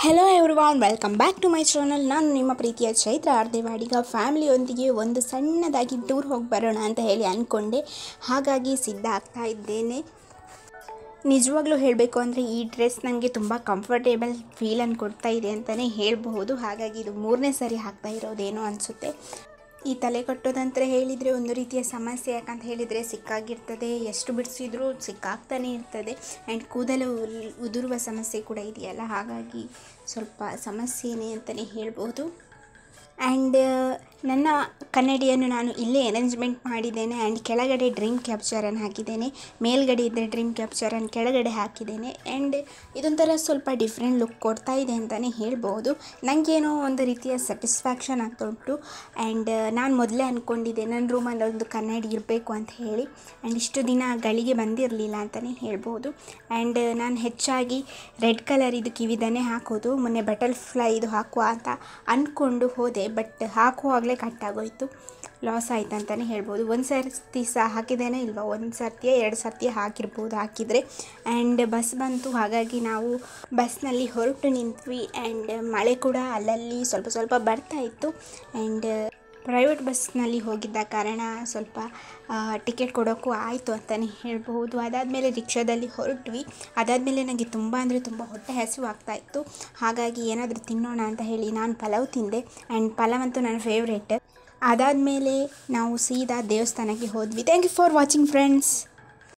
hello everyone welcome back to my channel ನಾನು ನಿಮ್ಮ ಪ್ರೀತಿಯ ಚೈತ್ರ ಆರ್ದೇವಾಡಿಗ ಫ್ಯಾಮಿಲಿಯೊಂದಿಗೆ ಒಂದು ಸಣ್ಣದಾಗಿ ಟೂರ್ ಹೋಗಿ ಬರೋಣ ಅಂತ ಹೇಳಿ ಅಂದ್ಕೊಂಡೆ ಹಾಗಾಗಿ ಸಿದ್ಧ ಆಗ್ತಾ ಇದ್ದೇನೆ ನಿಜವಾಗ್ಲೂ ಹೇಳಬೇಕು ಅಂದರೆ ಈ ಡ್ರೆಸ್ ನನಗೆ ತುಂಬ ಕಂಫರ್ಟೇಬಲ್ ಫೀಲನ್ನು ಕೊಡ್ತಾ ಇದೆ ಅಂತಲೇ ಹೇಳಬಹುದು ಹಾಗಾಗಿ ಇದು ಮೂರನೇ ಸರಿ ಹಾಕ್ತಾ ಇರೋದೇನೋ ಅನಿಸುತ್ತೆ ಈ ತಲೆ ಕಟ್ಟೋದಂತ ಹೇಳಿದರೆ ಒಂದು ರೀತಿಯ ಸಮಸ್ಯೆ ಯಾಕಂತ ಹೇಳಿದರೆ ಸಿಕ್ಕಾಗಿರ್ತದೆ ಎಷ್ಟು ಬಿಡಿಸಿದ್ರೂ ಸಿಕ್ಕಾಗ್ತಾನೆ ಇರ್ತದೆ ಆ್ಯಂಡ್ ಕೂದಲು ಉಲ್- ಉದುರುವ ಸಮಸ್ಯೆ ಕೂಡ ಇದೆಯಲ್ಲ ಹಾಗಾಗಿ ಸ್ವಲ್ಪ ಸಮಸ್ಯೆನೇ ಅಂತಲೇ ಹೇಳ್ಬೋದು ಆ್ಯಂಡ್ ನನ್ನ ಕನ್ನಡಿಯನ್ನು ನಾನು ಇಲ್ಲೇ ಅರೇಂಜ್ಮೆಂಟ್ ಮಾಡಿದ್ದೇನೆ ಆ್ಯಂಡ್ ಕೆಳಗಡೆ ಡ್ರೀಮ್ ಕ್ಯಾಪ್ಚರನ್ನು ಹಾಕಿದ್ದೇನೆ ಮೇಲ್ಗಡೆ ಇದ್ದರೆ ಡ್ರೀಮ್ ಕ್ಯಾಪ್ಚರನ್ನು ಕೆಳಗಡೆ ಹಾಕಿದ್ದೇನೆ ಆ್ಯಂಡ್ ಇದೊಂಥರ ಸ್ವಲ್ಪ ಡಿಫ್ರೆಂಟ್ ಲುಕ್ ಕೊಡ್ತಾ ಇದೆ ಅಂತಲೇ ಹೇಳ್ಬೋದು ನನಗೇನೋ ಒಂದು ರೀತಿಯ ಸ್ಯಾಟಿಸ್ಫ್ಯಾಕ್ಷನ್ ಆಗ್ತಾ ಉಂಟು ಆ್ಯಂಡ್ ನಾನು ಮೊದಲೇ ಅಂದ್ಕೊಂಡಿದ್ದೆ ನನ್ನ ರೂಮಲ್ಲಿ ಒಂದು ಕನ್ನಡಿ ಇರಬೇಕು ಅಂತ ಹೇಳಿ ಆ್ಯಂಡ್ ಇಷ್ಟು ದಿನ ಗಳಿಗೆ ಬಂದಿರಲಿಲ್ಲ ಅಂತಲೇ ಹೇಳ್ಬೋದು ಆ್ಯಂಡ್ ನಾನು ಹೆಚ್ಚಾಗಿ ರೆಡ್ ಕಲರ್ ಇದು ಕಿವಿದನ್ನೇ ಹಾಕೋದು ಮೊನ್ನೆ ಬಟರ್ಫ್ಲೈ ಇದು ಹಾಕುವ ಅಂತ ಅಂದ್ಕೊಂಡು ಹೋದೆ ಬಟ್ ಹಾಕುವಾಗಲೇ ಕಟ್ಟಾಗೋಯ್ತು ಲಾಸ್ ಆಯ್ತು ಅಂತಲೇ ಹೇಳ್ಬೋದು ಒಂದು ಸರ್ತಿ ಸಹ ಹಾಕಿದ್ದೇನೆ ಇಲ್ವಾ ಒಂದು ಸರ್ತಿಯೇ ಎರಡು ಸರ್ತಿ ಹಾಕಿರ್ಬೋದು ಹಾಕಿದರೆ ಆ್ಯಂಡ್ ಬಸ್ ಬಂತು ಹಾಗಾಗಿ ನಾವು ಬಸ್ನಲ್ಲಿ ಹೊರಟು ನಿಂತ್ವಿ ಆ್ಯಂಡ್ ಮಳೆ ಕೂಡ ಅಲ್ಲಲ್ಲಿ ಸ್ವಲ್ಪ ಸ್ವಲ್ಪ ಬರ್ತಾ ಇತ್ತು ಆ್ಯಂಡ್ ಪ್ರೈವೇಟ್ ಬಸ್ನಲ್ಲಿ ಹೋಗಿದ್ದ ಕಾರಣ ಸ್ವಲ್ಪ ಟಿಕೆಟ್ ಕೊಡೋಕ್ಕೂ ಆಯಿತು ಅಂತಲೇ ಹೇಳ್ಬಹುದು ಅದಾದಮೇಲೆ ರಿಕ್ಷಾದಲ್ಲಿ ಹೊರಟ್ವಿ ಅದಾದಮೇಲೆ ನನಗೆ ತುಂಬ ಅಂದರೆ ತುಂಬ ಹೊಟ್ಟೆ ಹಸಿವು ಆಗ್ತಾ ಇತ್ತು ಹಾಗಾಗಿ ಏನಾದರೂ ತಿನ್ನೋಣ ಅಂತ ಹೇಳಿ ನಾನು ಪಲಾವ್ ತಿಂದೆ ಆ್ಯಂಡ್ ಪಲಾವ್ ಅಂತೂ ನನ್ನ ಫೇವ್ರೇಟ್ ಅದಾದಮೇಲೆ ನಾವು ಸೀದಾ ದೇವಸ್ಥಾನಕ್ಕೆ ಹೋದ್ವಿ thank you for watching friends